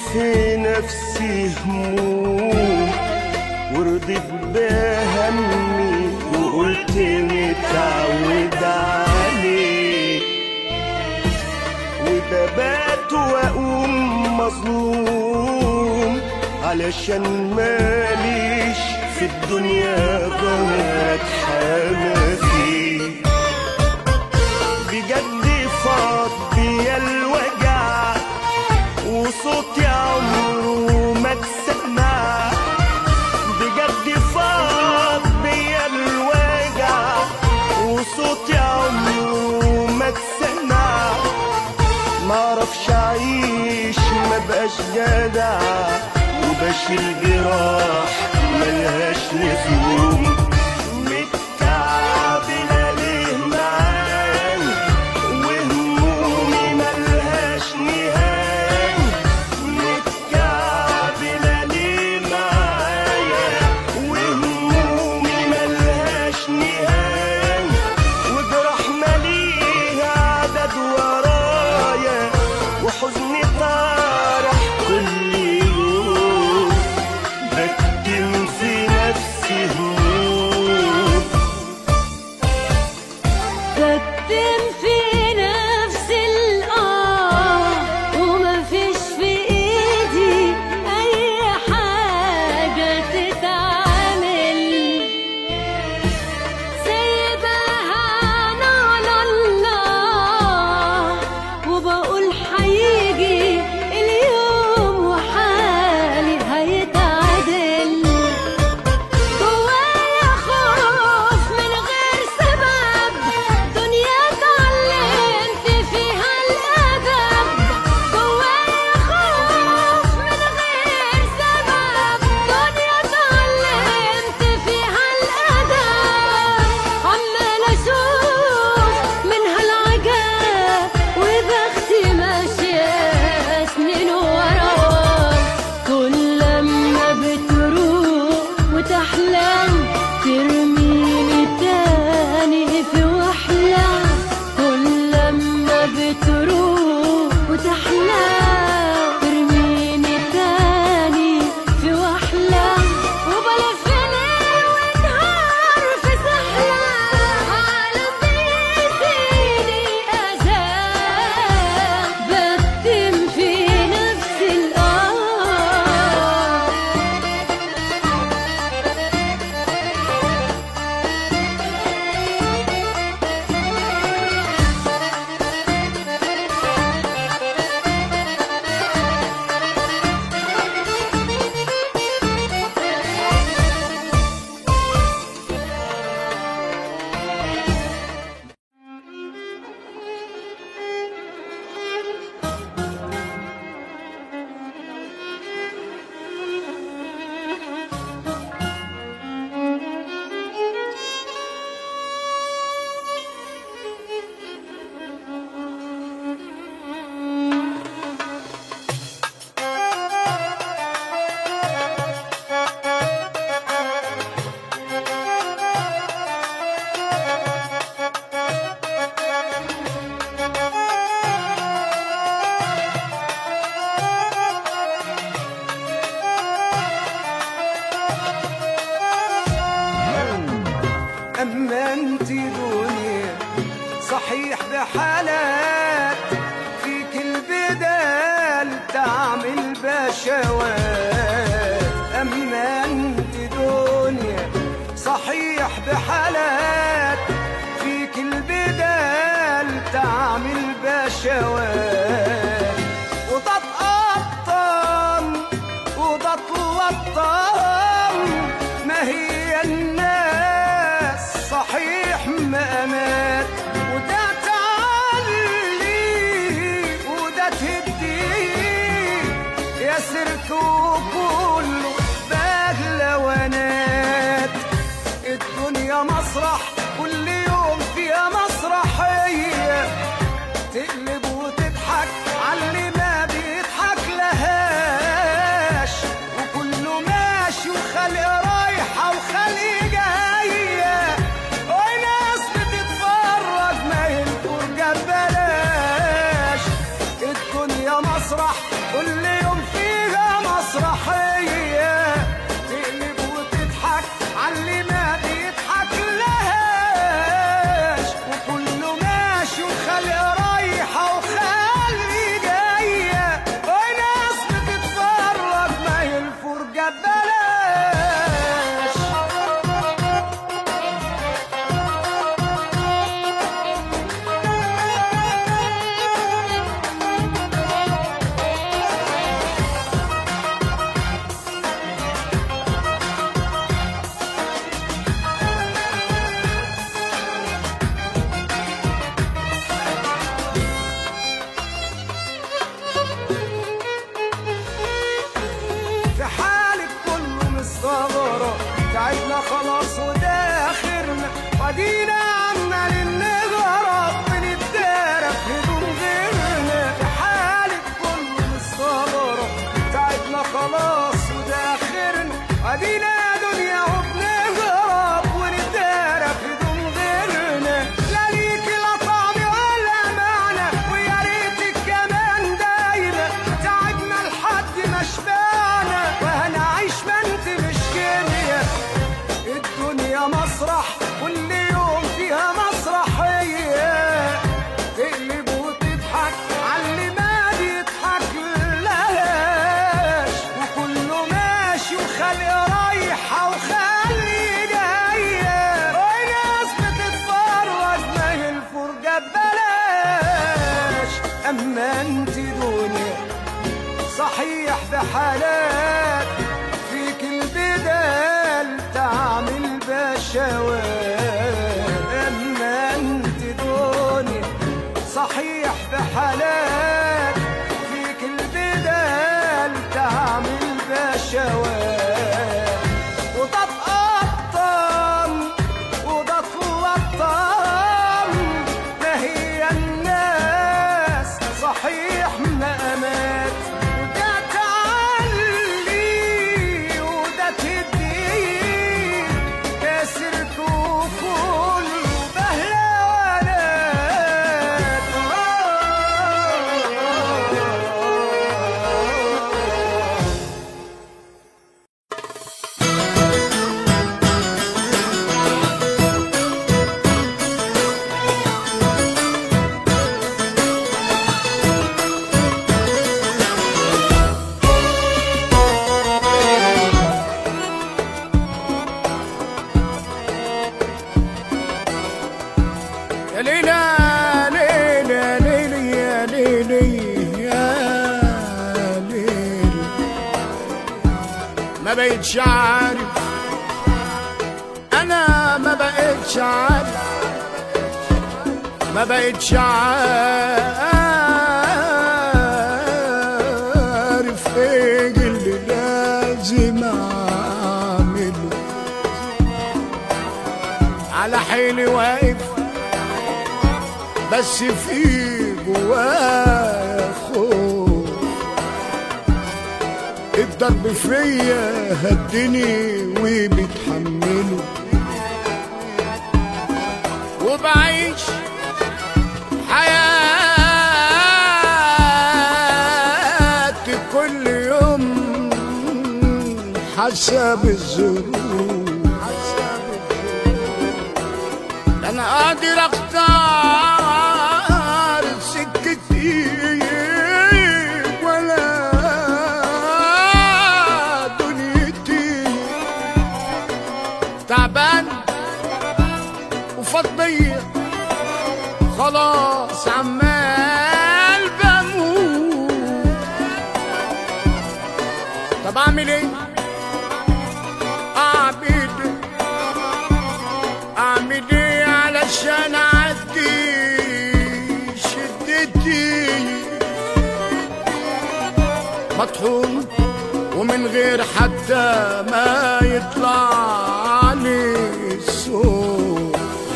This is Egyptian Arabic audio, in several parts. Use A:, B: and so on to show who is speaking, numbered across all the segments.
A: في نفسي هموم ورضيت بهمي وقلت متعود عليه وببات واقوم مظلوم علشان ماليش في الدنيا ظهر اتحامى فيه بجد فاض بيا الوجع وصوتي عمره ما اتسمع بجد فاض بيا الوجع وصوتي عمره ما اتسمع معرفش اعيش ما بقاش جدع وبشيل جراح ملهاش لزوم متكعبلة ليه معاي وهمومي ملهاش نهاية متكعبلة ليه معايا وهمومي ملهاش نهاية وجراح ماليها عدد ورايا وحزني طارح كل يوم بكتم في نفسي هموم
B: بكتم في نفس الآه وما فيش في إيدي أي حاجة تتعمل سايبها على الله وبقول هيجي اليوم وحالي هيتعدل جوايا خوف من غير سبب دنيا اتعلمت فيها الأدب جوايا خوف من غير سبب دنيا اتعلمت فيها الأدب عمال أشوف منها العجب وبختي ماشية سنين ورا كل لما بتروح وتحلم ترميني تاني في وحلة كل لما بتروح وتحلم ترميني تاني في وحلة وبلف ليل ونهار في سحلة عالم بيديني أذى بكتم في نفس الآه
C: أما أنت دنيا صحيح بحالات فيك البدال تعمل بشوات أما أنت دنيا صحيح بحالات فيك البدال تعمل بشوات وده تقطم وده تلطم ما هي الناس صحيح مقامات وده تعلي وده تهدي يا سيرك وكله بهلوانات الدنيا مسرح كل يوم فيها مسرحية تقلب وتضحك خلاص وده اخرنا ودينا عمالين نغرب بنتدارى في هدوم غيرنا في حالة كل مستغرب تعبنا خلاص وده اخرنا ودينا دنيا وبنهرب ونتدارى في هدوم غيرنا لا ليك لا طعم ولا معنى ويا ريتك كمان دايما تعبنا لحد ما شبعنا وهنعيش ما انت مش كيميا الدنيا مسرح كل يوم فيها مسرحية تقلب وتضحك عاللي ما بيضحك لهاش وكله ماشي وخلق رايحة وخلي جاية وناس بتتفرج ما هي الفرجة ببلاش أما انت دنيا صحيح بحالات فيك البدال تعمل بشوات اما انت دنيا صحيح بحالات فيك البدال تعمل بشوات وده تقطم وده تلطم ما هي الناس صحيح مقامات وده تعلي وده تدي كاسركوا كله بهلوانات
D: يا ليلى ليلى ليلى يا ليلى يا ليلى ما بقتش عارف انا ما بقتش عارف ما بقتش عارف ايه اللي لازم اعمله على حيلي واقف بس في جوايا خوف الضرب فيا هدني وبتحمله وبعيش حياتي كل يوم حسب الظروف لا انا قادر اختار سكتي ولا دنيتي تعبان وفضية خلاص عمال بموت طب اعمل ايه اعمل ايه اعمل ايه علشان اعدي شدتي مطحون ومن غير حتى ما يطلع لي الصوت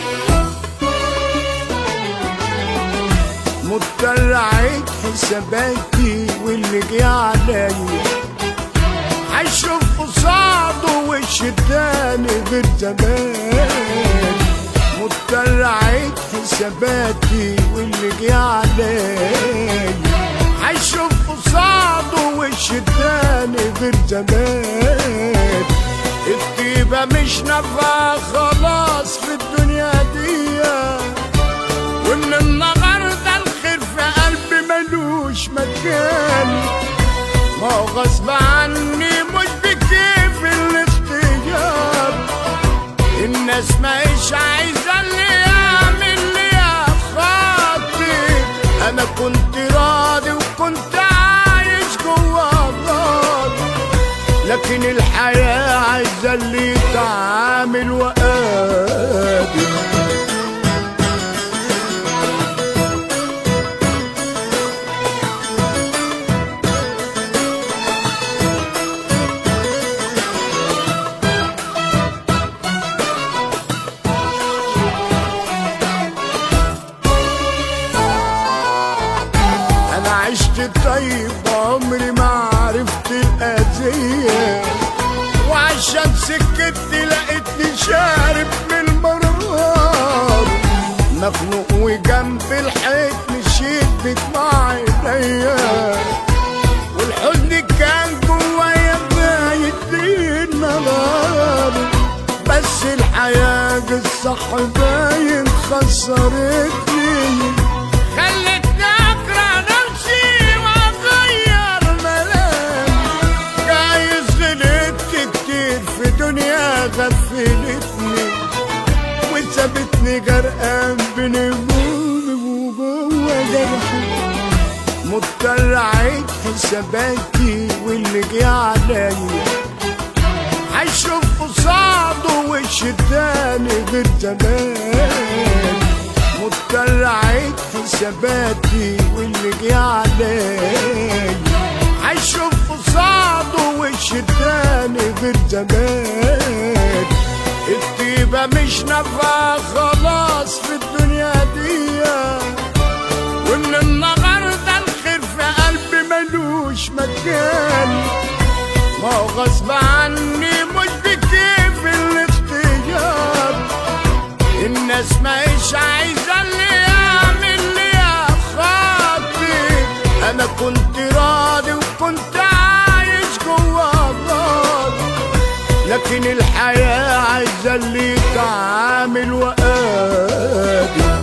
D: مضطر اعيد حساباتي واللي جه عليا هشوف قصاده وش التاني غير زمان مضطر اعيد حساباتي واللي جه عليا هشوف قصاده وش التاني غير زمان الطيبة مش نافعة خلاص في الدنيا دي ومن النهارده الخير في قلبي ملوش مكان ما هو غصب عني مش بكيف الاختيار الناس ماهيش عايزة اللي يعمل لي يا خاطر انا كنت راضي وكنت عايش جوا النار لكن الحياة عايزة اللي يتعامل وقادر سكتي لقيتني شارب من المرار مخنوق وجنب الحيط مشيت بدمع عينيا والحزن كان جوايا بايت النهار بس الحياة الصح باين خسرتني خلتني اكره نفسي واغير ملامي جايز غلطت كتير في دنيا غفلتني وسابتني غرقان بين همومي وجوه جرحي مضطر اعيد حساباتي واللي جه عليا هشوف قصاده وش تاني غير زمان مضطر اعيد حساباتي واللي جه عليا هشوف قصاده وش تاني غير زمان الطيبة مش نافعة خلاص في الدنيا دي ومن النهاردة الخير في قلبي ملوش مكان ما هو غصب عني مش بكيف الاختيار الناس ماهيش عايزة اللي يعمل لي يا خاطر انا كنت راضي وكنت عايش جوا النار لكن الحياة عايزة اللي يتعامل وقادر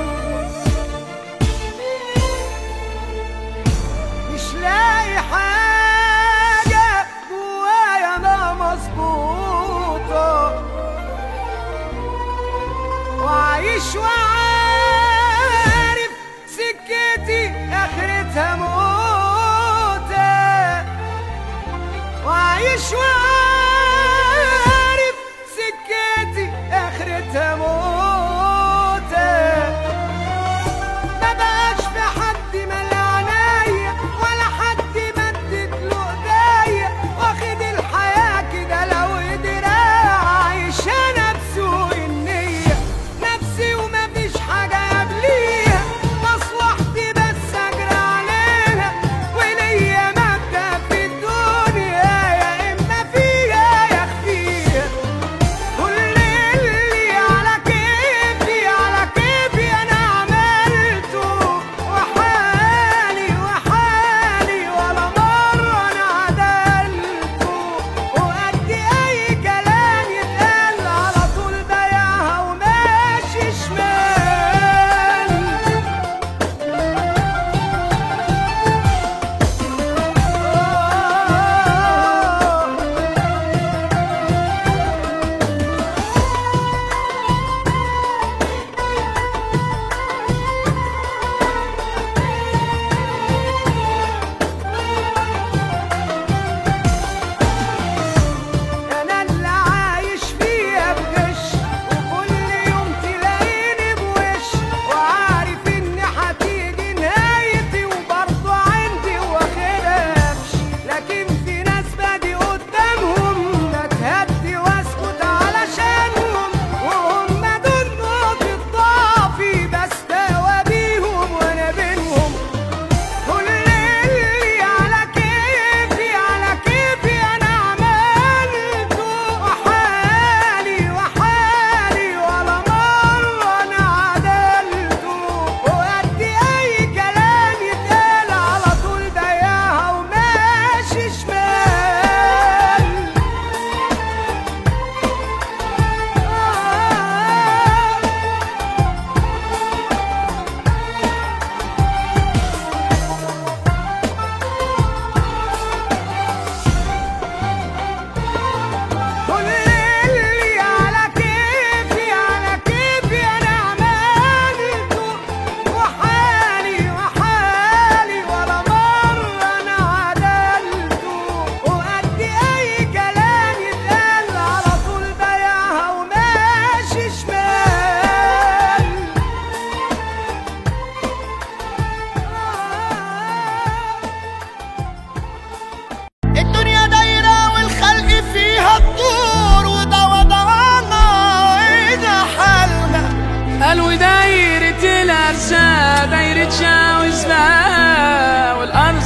C: مش لاقي حاجة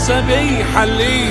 E: عسى بيحليه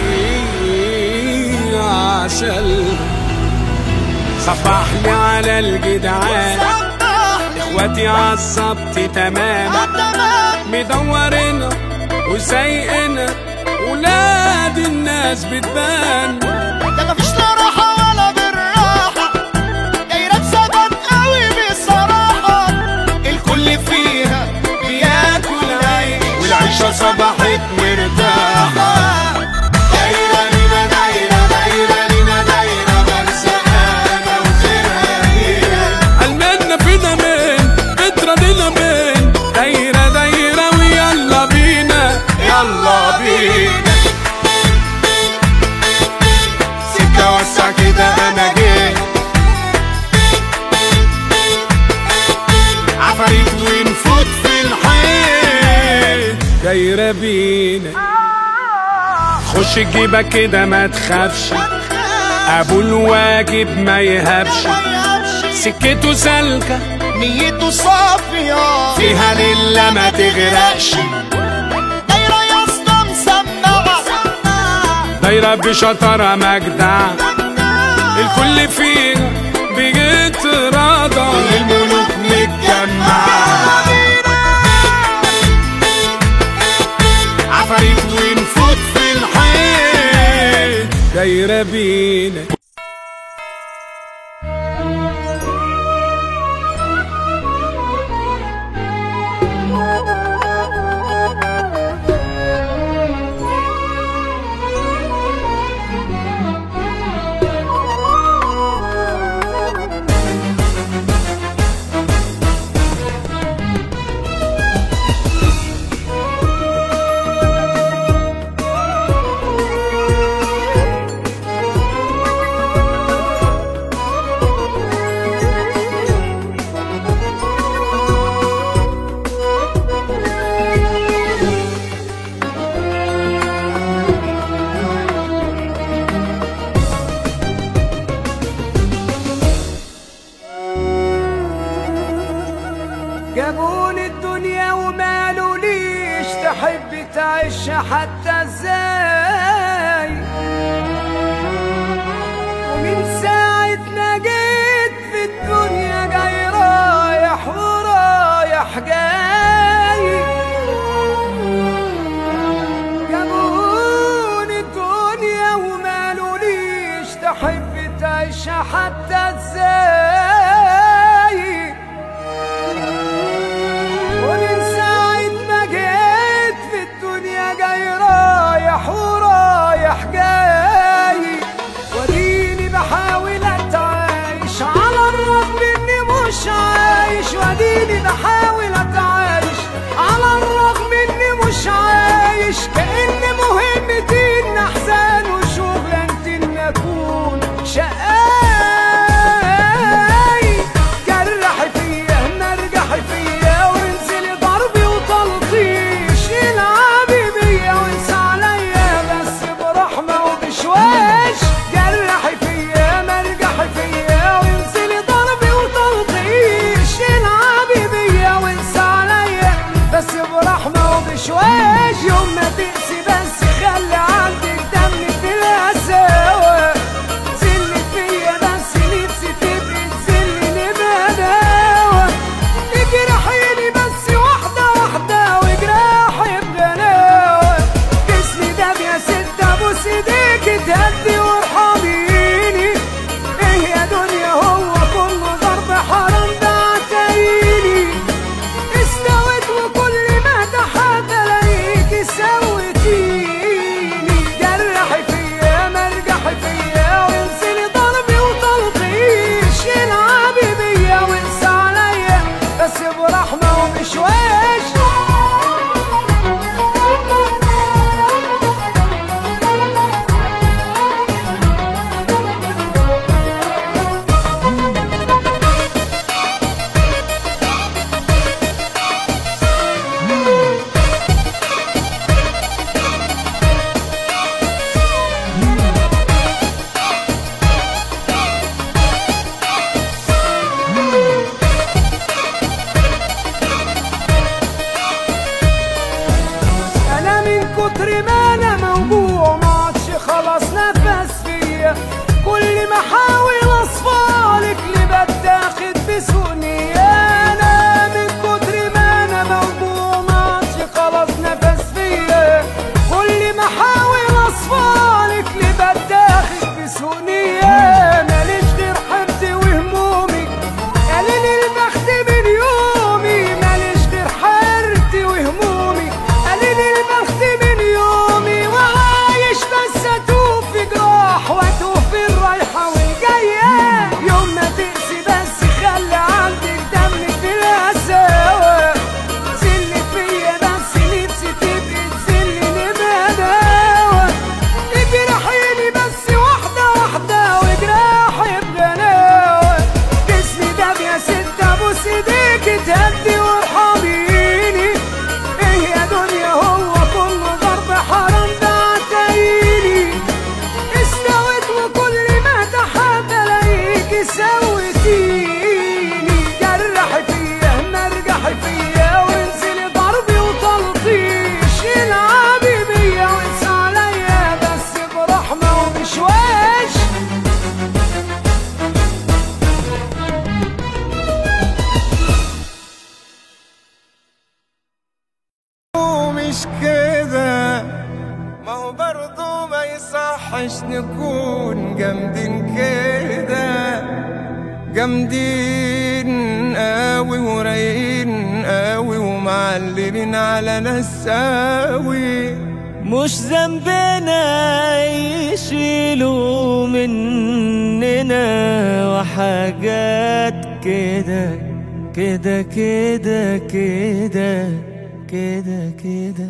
E: عسل صبح لي على الجدعان اخواتي عالظبط تمام مدورنا وسايقنا ولاد الناس بتبان
C: ده مفيش لا راحة ولا بالراحة دايرة بسبب قوي بصراحة الكل فيها بياكل عيش
E: والعيشة صبحت مرتاحة
C: دايرة لينا دايرة دايرة لينا دايرة مرزقانة وخيرها لينا
E: المنا فينا مين بتراضينا مين دايرة دايرة ويلا بينا
C: يلا بينا سكة وسع كده أنا جيت
E: عفاريت ونفوت في الحيط دايرة بينا خش جيبك كده ما تخافش ابو الواجب ما يهبش سكته سالكة
C: نيته صافية
E: فيها لله ما تغرقش
C: دايرة يا اسطى مسمعة
E: دايرة بشطارة مجدع الكل فيها بيتراضى كل الملوك متجمعة عفاريت ونفوت في الحيط دايرة بينا
C: جابوني الدنيا ومالوا ليش تحب تعيش حتى ازاي ومن ساعة ما جيت في الدنيا جاي رايح ورايح جاي جابوني الدنيا ومالوا ليش تحب تعيش حتى ازاي ومن ساعة ما جيت في الدنيا جاي رايح ورايح جاي وديني بحاول اتعايش على الرغم اني مش عايش وديني بحاول اتعايش على الرغم اني مش عايش كأن مهمتي ان احزان وشغلانتي ان اكون شقاي جرح فيا نرجح فيا وانزل ضربي وتلطيش العبي بيا وانسى عليا بس برحمة وبشواش جرح فيا مرجح فيا وانزل ضربي وتلطيش العبي بيا وانسى عليا بس برحمة وبشواش يوم ما تقسي بس خلي عندك دم في القساوة زلت فيا بس نفسي تبقي تزلني بهداوة اجرحيني بس واحدة واحدة وجراحي بغلاوة جسمي داب يا ست ابوس ايديك تهدي وارحميني ايه يا دنيا هو كله ضرب حرام ده عتايلي استوت وكل ما تحت الاقيكي سويتيني جرحي فيا مرجحي فيا وانزلي ضربي وتلطيش العبي بيا وانسى عليا بس برحمة وبشواش انا من كتر ما انا
F: خلاص نفس فيا كل ما احاول اصفالك اللي بتاخد بسوني انا من كتر ما انا موضوع ماشي خلاص نفس فيا كل ما احاول اصفالك اللي بتاخد بسوني ماليش غير حبتي وهمومي قليل البخت من يومي ماليش غير حيرتي وهمومي قليل البخت من يومي وعايش بس اتوه في جراح واتوه في الرايحة والجاية يوم ما تقسي بس خلي عندك دم في القساوة زلي فيا بس نفسي تبقي تزلي لبداوة اجرحيني بس واحدة واحدة وجراحي بغناوة جسمي داب يا ست ابوس ايديك تهدي وارحميني ايه يا دنيا هو كله ضرب حرام ده عتايلي استويت وكل ما تحت الاقيكي سويتيني جرحي فيا مرجحي فيا وانزلي ضربي وتلطيش العبي بيا وانسى عليا بس برحمة وبشواش
A: ومش كده ما هو برضه ما يصحش نكون جامدين كده جامدين قوي ورايقين قوي ومعلمين على ناس قوي
G: مش ذنبنا يشيلوا مننا وحاجات كده كده كده كده كده كده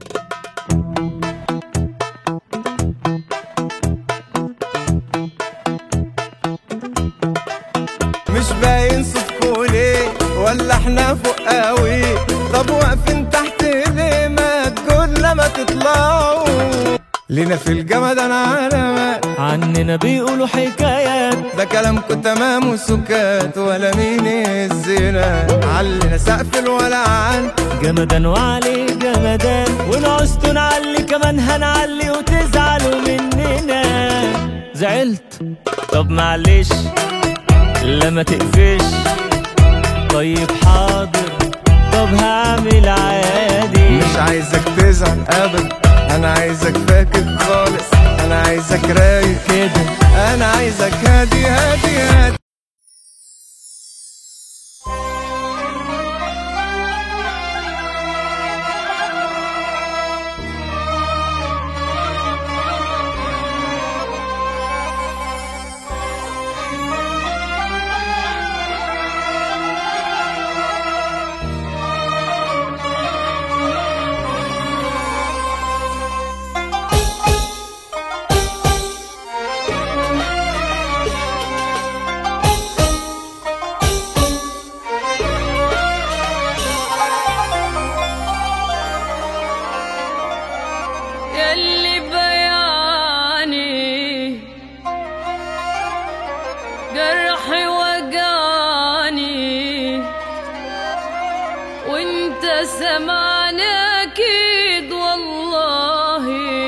A: مش باين صوتكوا ليه ولا احنا فوق قوي طب واقفين تحت ليه ما تقول ما تطلعوا لينا في الجمد انا علامات
G: عننا بيقولوا حكايات
A: ده كلامكوا تمام وسكات ولا مين يهزنا علينا سقف الولعان
G: جمدان وعليه جمدان ونعوزتوا نعلي كمان هنعلي وتزعلوا مننا زعلت طب معلش لما تقفش طيب حاضر طب هعمل عادي
A: مش عايزك تزعل ابدا انا عايزك فاكر خالص انا عايزك رايق
G: كده
A: انا عايزك هادي هادي هادي
B: يلي بياني جرحي وجاني وانت سمعني اكيد والله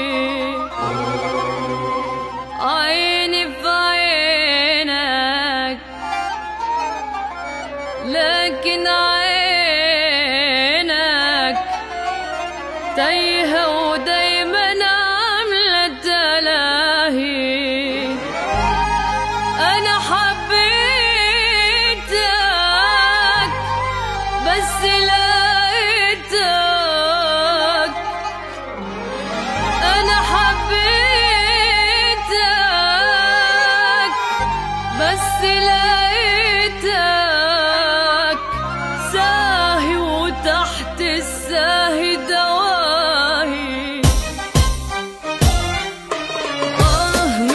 B: عيني في عينك لكن عينك تايهة ودايما عاملة تلاهي أنا حبيتك بس لقيتك أنا حبيتك بس لقيتك ساهي وتحت الساهي دواهي آه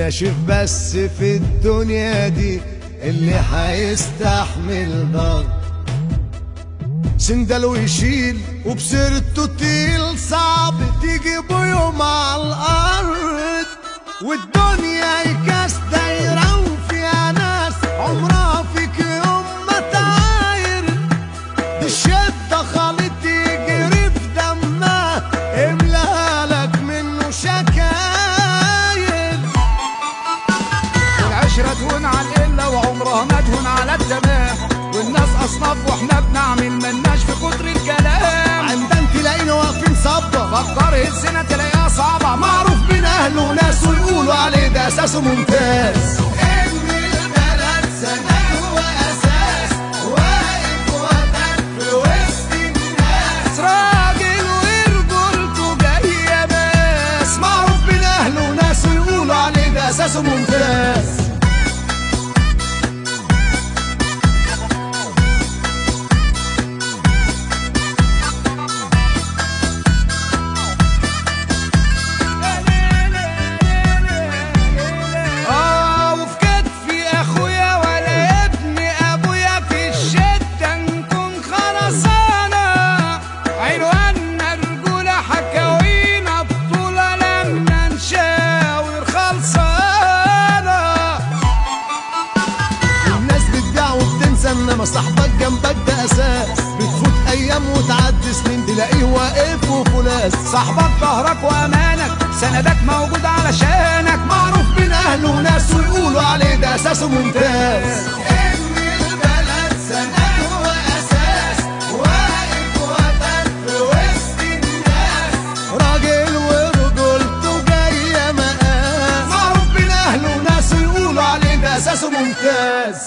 A: ناشف بس في الدنيا دي اللي هيستحمل ضغط سندل ويشيل وبسيرته تقيل صعب تجيبه يوم على الارض والدنيا يكاس دايره وفيها ناس عمرها فيك يوم ما تعاير دي الشده خليط يجري في دمها املاها لك منه شكاير
F: العشرة تهون على القلة وعمرها ما تهون على التمام والناس أصناف وإحنا بنعمل ملناش في كتر الكلام
A: عندن تلاقينا واقفين صبة
F: فكر السنة تلاقيها صعبة
A: معروف بين اهله وناسه يقولوا عليه ده اساسه ممتاز ان البلد سند هو اساس واقف وطن في وسط الناس
F: راجل ورجولته جاية بس
A: معروف بين اهله وناسه يقولوا عليه ده اساسه ممتاز
F: اه وفي كتفي اخويا ولا ابني ابويا في الشده نكون خلصانه عنواننا رجوله حكاوينا بطوله لما نشاور خلصانه
A: الناس بتبيع وبتنسى انما صاحبك جنبك ده اساس بتفوت ايام وتعدي سنين تلاقيه واقف وفولاس
F: صاحبك ظهرك وامانك سندك موجود علشانك
A: معروف بين اهله وناسه يقولوا عليه ده اساسه ممتاز ان البلد سند هو اساس واقف وطن في وسط الناس راجل ورجولته جايه مقاس معروف بين اهله وناسه يقولوا عليه ده اساسه ممتاز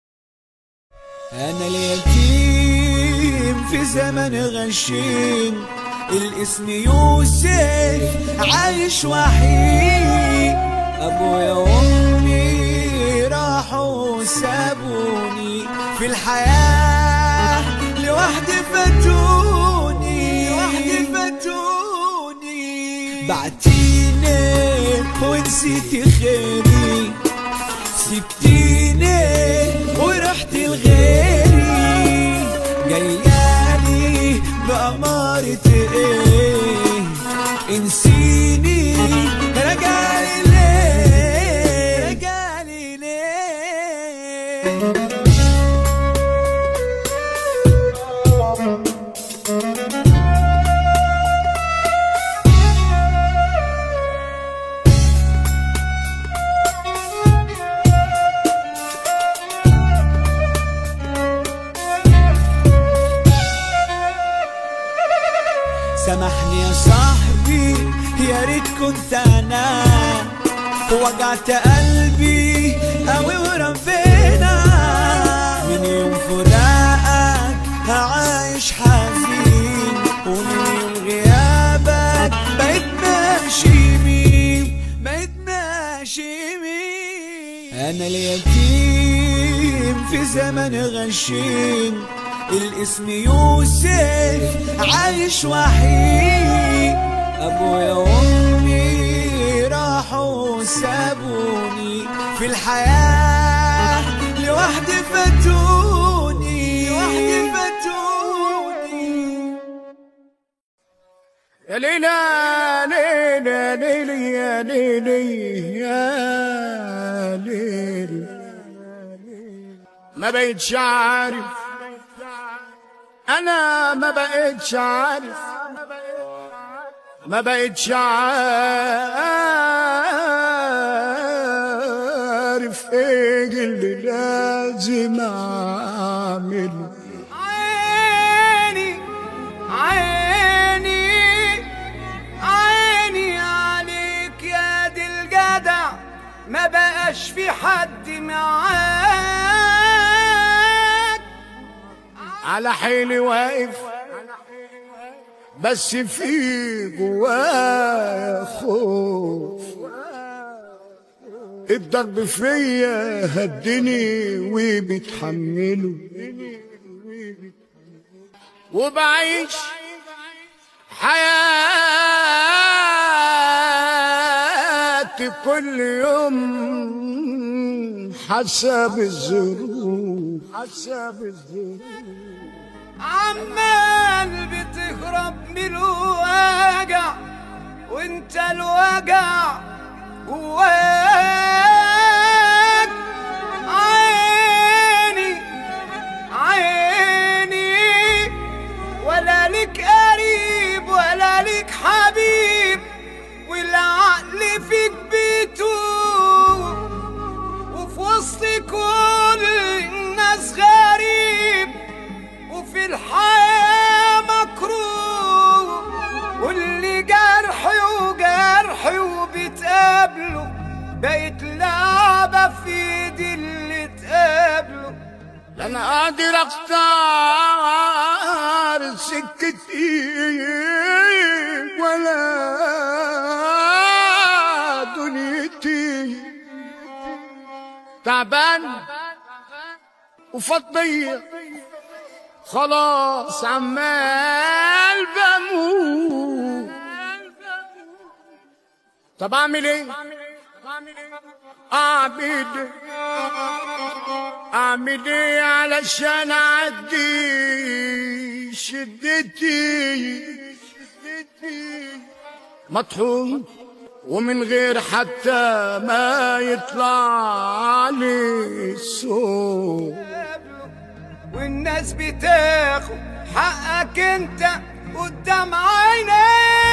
H: أنا اليتيم في زمن غشيم الاسم يوسف عايش وحيد أبويا وأمي راحوا سابوني في الحياة لوحدي فاتوني لوحدي فاتوني بعتيني ونسيتي خيري سبتيني ورحت لغيري جايالي بأمارة ايه انسيني رجعلي ليه رجعلي ليه سامحني يا صاحبي يا ريت كنت انا وجعت قلبي قوي وربنا من يوم فراقك هعيش حزين ومن يوم غيابك بقيت ماشي مين بقيت ماشي مين انا اليتيم في زمن غشيم الاسم يوسف عايش وحيد ابويا وامي راحوا سابوني في الحياة لوحدي فاتوني لوحدي فاتوني
D: يا ليلى ليلى ليلى يا ليلى يا ليلى ما بقتش عارف انا ما بقتش عارف ما بقتش عارف ايه اللي لازم اعمله
F: عيني عيني عيني عليك يا دي الجدع ما بقاش في حد معاك
D: على حيلي واقف بس في جوايا خوف الضرب فيا هدني وبتحمله وبعيش حياة حياتي كل يوم حسب الظروف حسب الظروف
F: عمال بتهرب من الوجع وانت الوجع جواك عيني عيني ولا لك قريب ولا لك حبيب والعقل فيك بيتوب وفي وسط كل الناس غريب وفي الحياة مكروه واللي جرحي وجرحي وبتقابله بقت لعبة في ايدي اللي تقابله
D: لا انا قادر اختار سكتي ولا دنيتي تعبان وفضية خلاص عمال بموت طب اعمل ايه اعمل ايه اعمل ايه علشان اعدي شدتي مطحون ومن غير حتى ما يطلع لي الصوت
F: والناس بتاخد حقك انت قدام عينيك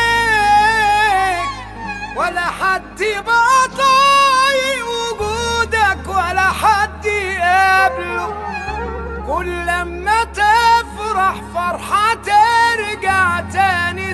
F: ولا حد يبقى طايق وجودك ولا حد يقابله كل لما تفرح فرحة ترجع تاني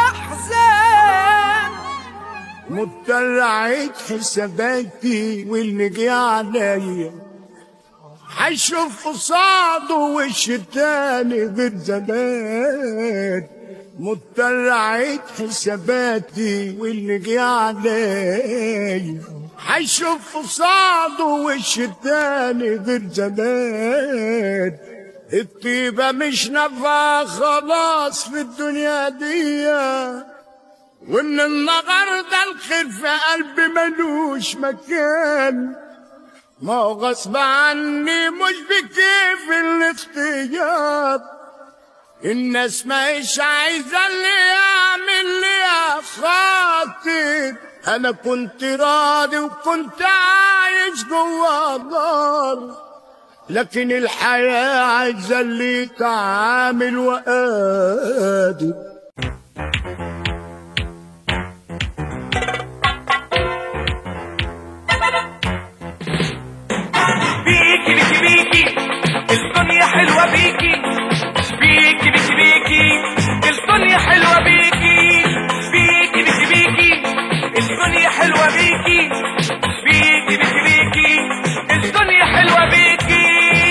F: تحزن
D: مطلعت حساباتي واللي جه عليا هشوف قصاده وش تاني غير زمان مطلعت حساباتي واللي جه عليا هشوف قصاده وش تاني غير زمان الطيبة مش نافعة خلاص في الدنيا دي ومن النهارده الخير في قلبي ملوش مكان ما هو غصب عني مش بكيف الاختيار الناس مش عايزة اللي يعمل لي خاطر انا كنت راضي وكنت عايش جوا دار لكن الحياة عايزة اللي يتعامل وقادر
I: بيكي بيكي بيكي الدنيا حلوة بيكي بيكي بيكي بيكي الدنيا حلوة بيكي بيكي بيكي بيكي الدنيا حلوة بيكي بيكي بيكي بيكي الدنيا حلوة بيكي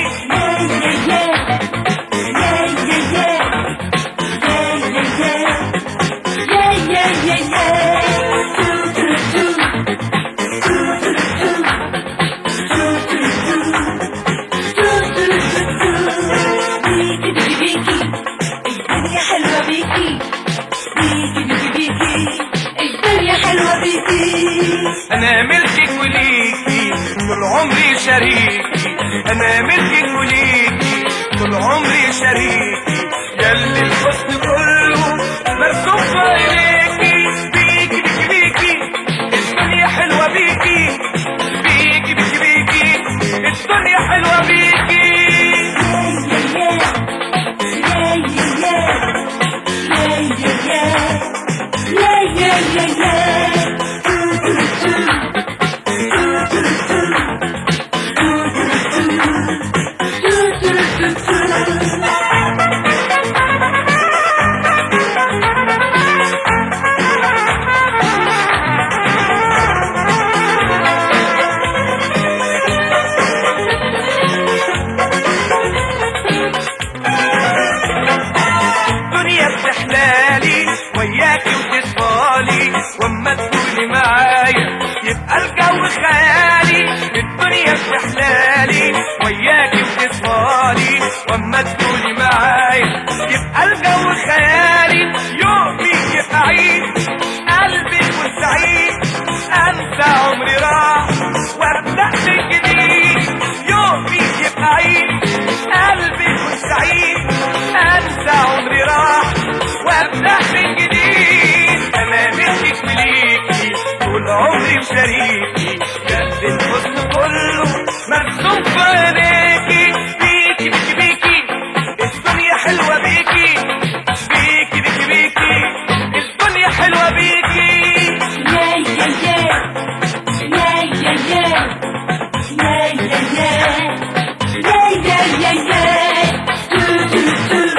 B: الدنيا حلوة بيكي بيكي بيكي بيكي الدنيا حلوة بيكي
I: انا ملكك وليكي طول عمري شريكي انا ملكك وليكي طول عمري شريكي ياللي الحسن كله مرسوم في عينيكي بيكي بيكي بيكي الدنيا حلوه بيكي بيكي بيكي بيكي الدنيا حلوه بيكي دنيا بتحلالي وياكي وتصفالي واما تكوني معايا يبقى الجو خيالي الدنيا بتحلالي وياكي وتصفالي واما تكوني معايا يبقى الجو خيالي يومي يبقى عيد قلبي يكون سعيد انسى وشريكي يا اللي الحزن كله مرسوم في عينيكي بيكي بيكي بيكي الدنيا حلوة بيكي بيكي بيكي بيكي الدنيا حلوة بيكي
B: يا يا يا يا يا يا يا يا يا يا يا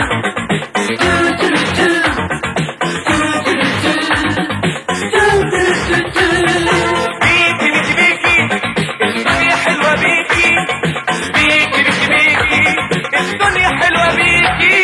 I: بيكي بيكي بيكي الدنيا حلوة بيكي بيكي بيكي بيكي الدنيا حلوة بيكي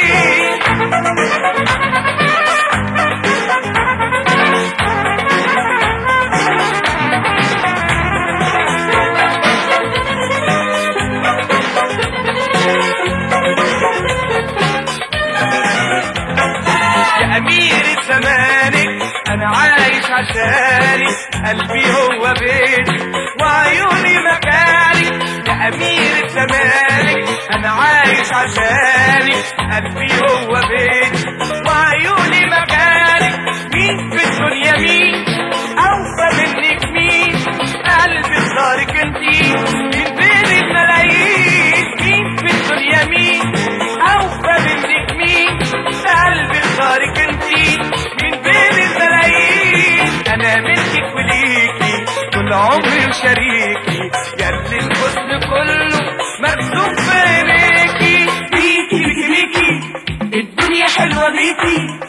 I: يا أميرة زمانك أنا عايش عشانك قلبي هو بيتي وعيوني مكانك يا أميرة زمانك أنا عايش عشانك قلبي هو بيتي وعيوني مكانك مين في الدنيا مين أوفى منك مين قلبي اختارك انتي من بين الملايين مين في الدنيا مين أوفى منك مين قلبي اختارك انتي من بين الملايين انا ملكك وليكي كل عمري وشريكي يا اللي الحزن كله مرسوم في عينيكي بيكي بيكي بيكي الدنيا حلوه بيكي